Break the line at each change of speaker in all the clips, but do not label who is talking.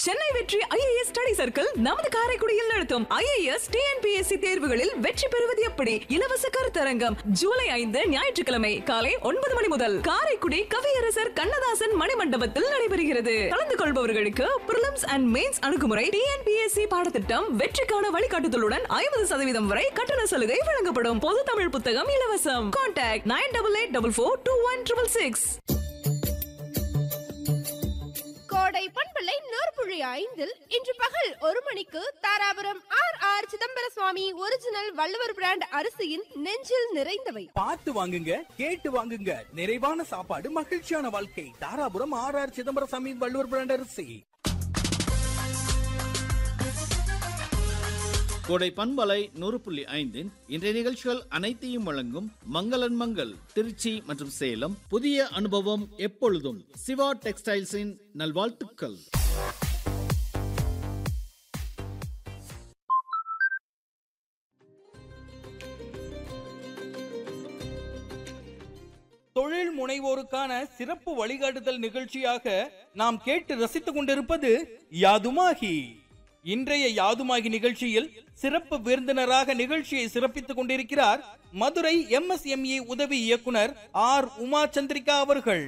சென்னை வெற்றி IAS study circle நமது காரைக்குடியில் நடத்தும் ஐஏஎஸ் டிஎன்பிஎஸ்சி தேர்வுகளில் வெற்றி பெறுவது எப்படி இலவச கருத்தரங்கம் ஜூலை ஐந்து ஞாயிற்றுக்கிழமை காலை ஒன்பது மணி முதல் காரைக்குடி கவியரசர் கண்ணதாசன் மணிமண்டபத்தில் நடைபெறுகிறது கலந்து கொள்பவர்களுக்கு பிரிலிம்ஸ் அண்ட் மெயின்ஸ் அணுகுமுறை டிஎன்பிஎஸ்சி பாடத்திட்டம் வெற்றிக்கான வழிகாட்டுதலுடன் ஐம்பது சதவீதம் வரை கட்டண சலுகை வழங்கப்படும் பொது தமிழ் புத்தகம் இலவசம் contact nine double eight double four two one triple six
Kodai பண்பலை நூற்புழி ஐந்தில் இன்று பகல் ஒரு மணிக்கு Dharapuram R R Chidambara Swami original Valluvar brand அரிசியின் நெஞ்சில் நிறைந்தவை
பார்த்து வாங்குங்க கேட்டு வாங்குங்க நிறைவான சாப்பாடு மகிழ்ச்சியான வாழ்க்கை Dharapuram R R Chidambaraswami Valluvar brand அரிசி
கோடை பண்பலை நூறு புள்ளி ஐந்தின் இன்றைய நிகழ்ச்சிகள் அனைத்தையும் வழங்கும் மங்களன் மங்கள் திருச்சி மற்றும் சேலம் புதிய அனுபவம் எப்பொழுதும் சிவா டெக்ஸ்டைல்ஸின் நல்வாழ்த்துக்கள்
தொழில் முனைவோருக்கான சிறப்பு வழிகாட்டுதல் நிகழ்ச்சியாக நாம் கேட்டு ரசித்துக் கொண்டிருப்பது யாதுமாகி இன்றைய யாதுமாகி நிகழ்ச்சியில் சிறப்பு விருந்தினராக நிகழ்ச்சியை சிறப்பித்துக் கொண்டிருக்கிறார் மதுரை எம்எஸ்எம்இ உதவி இயக்குனர் ஆர் உமா சந்திரிகா அவர்கள்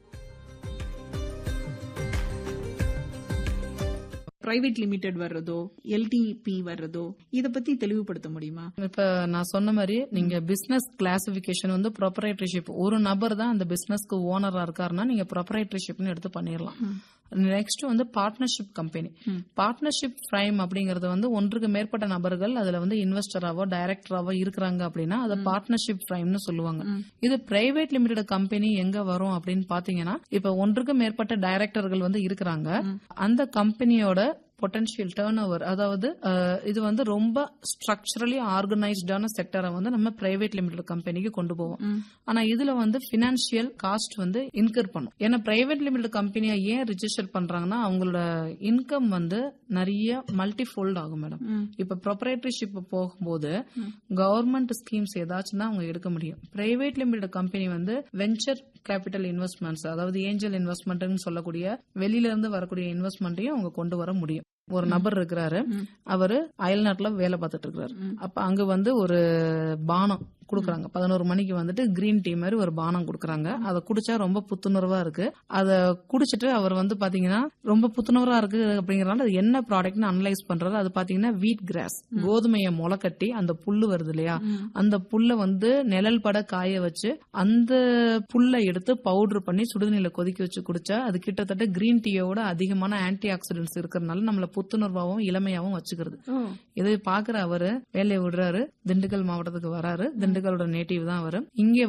பிரைவேட் லிமிடெட் வர்றதோ எல்டிபி வர்றதோ இத பத்தி தெளிவுபடுத்த முடியுமா
இப்ப நான் சொன்ன மாதிரி நீங்க பிசினஸ் கிளாசிபிகேஷன் வந்து ப்ரொப்பரேட்டர்ஷிப் ஒரு நபர் தான் அந்த பிசினஸ்க்கு ஓனரா இருக்காருன்னா நீங்க ப்ரொப்பரேட்டர்ஷிப்னு எடுத்து பண்ணிடலாம் நெக்ஸ்ட் வந்து பார்ட்னர்ஷிப் கம்பெனி பார்ட்னர்ஷிப் பிரைம் அப்படிங்கறது வந்து ஒன்றுக்கு மேற்பட்ட நபர்கள் அதுல வந்து இன்வெஸ்டராவோ டைரக்டராவோ இருக்கிறாங்க அப்படின்னா அதை பார்ட்னர்ஷிப் பிரைம்னு சொல்லுவாங்க இது பிரைவேட் லிமிடெட் கம்பெனி எங்க வரும் அப்படின்னு பாத்தீங்கன்னா இப்ப ஒன்றுக்கு மேற்பட்ட டைரக்டர்கள் வந்து இருக்கிறாங்க அந்த கம்பெனியோட பொட்டன்ஷியல் டேர்ன் ஓவர் அதாவது அஹ், இது வந்து ரொம்ப ஸ்ட்ரக்சரலி ஆர்கனைஸ்டான செக்டரை வந்து நம்ம பிரைவேட் லிமிடெட் கம்பெனிக்கு கொண்டு போவோம் ஆனா இதுல வந்து பினான்சியல் காஸ்ட் வந்து இன்கர் பண்ணும் ஏன்னா பிரைவேட் லிமிடெட் கம்பெனியை ஏன் ரிஜிஸ்டர் பண்றாங்கன்னா அவங்களோட இன்கம் வந்து நிறைய மல்டி ஃபோல்ட் ஆகும் மேடம் இப்ப ப்ரொப்பரேட்டர்ஷிப் போகும்போது கவர்மெண்ட் ஸ்கீம்ஸ் ஏதாச்சும் தான் அவங்க எடுக்க முடியும் பிரைவேட் லிமிடெட் கம்பெனி வந்து வெஞ்சர் கேபிட்டல் இன்வெஸ்ட்மெண்ட்ஸ் அதாவது ஏஞ்சல் இன்வெஸ்ட்மெண்ட்னு சொல்லக்கூடிய வெளியில இருந்து வரக்கூடிய இன்வெஸ்ட்மெண்ட்டையும் அவங்க கொண்டு வர முடியும் ஒரு நபர் இருக்கிறாரு அவரு அயல்நாட்டுல வேலை பார்த்துட்டு இருக்கிறாரு அப்ப அங்க வந்து ஒரு பானம் குடுக்குறாங்க பதினோரு மணிக்கு வந்துட்டு கிரீன் டீ மாதிரி ஒரு பானம் குடுக்குறாங்க அதை குடிச்சா ரொம்ப புத்துணர்வா இருக்கு அத குடிச்சிட்டு அவர் வந்து பாத்தீங்கன்னா ரொம்ப புத்துணர்வா இருக்கு அப்படிங்கறதுனால அது என்ன ப்ராடக்ட்னு அனலைஸ் பண்றது அது பாத்தீங்கன்னா வீட் கிராஸ் கோதுமையை முளை கட்டி அந்த புல்லு வருது இல்லையா அந்த புல்ல வந்து நிழல் பட காய வச்சு அந்த புல்லை எடுத்து பவுடர் பண்ணி சுடுதண்ணில கொதிக்க வச்சு குடிச்சா அது கிட்டத்தட்ட கிரீன் டீயோட அதிகமான ஆன்டி ஆக்சிடென்ட்ஸ் இருக்கிறதுனால நம்மள புத்துணர்வாகவும் இளமையாவும் வச்சுக்கிறது இதை பாக்குற அவரு வேலையை விடுறாரு திண்டுக்கல் மாவட்டத்துக்கு வராரு திண்டுக்கலோட நேட்டிவ் தான் அவரு இங்க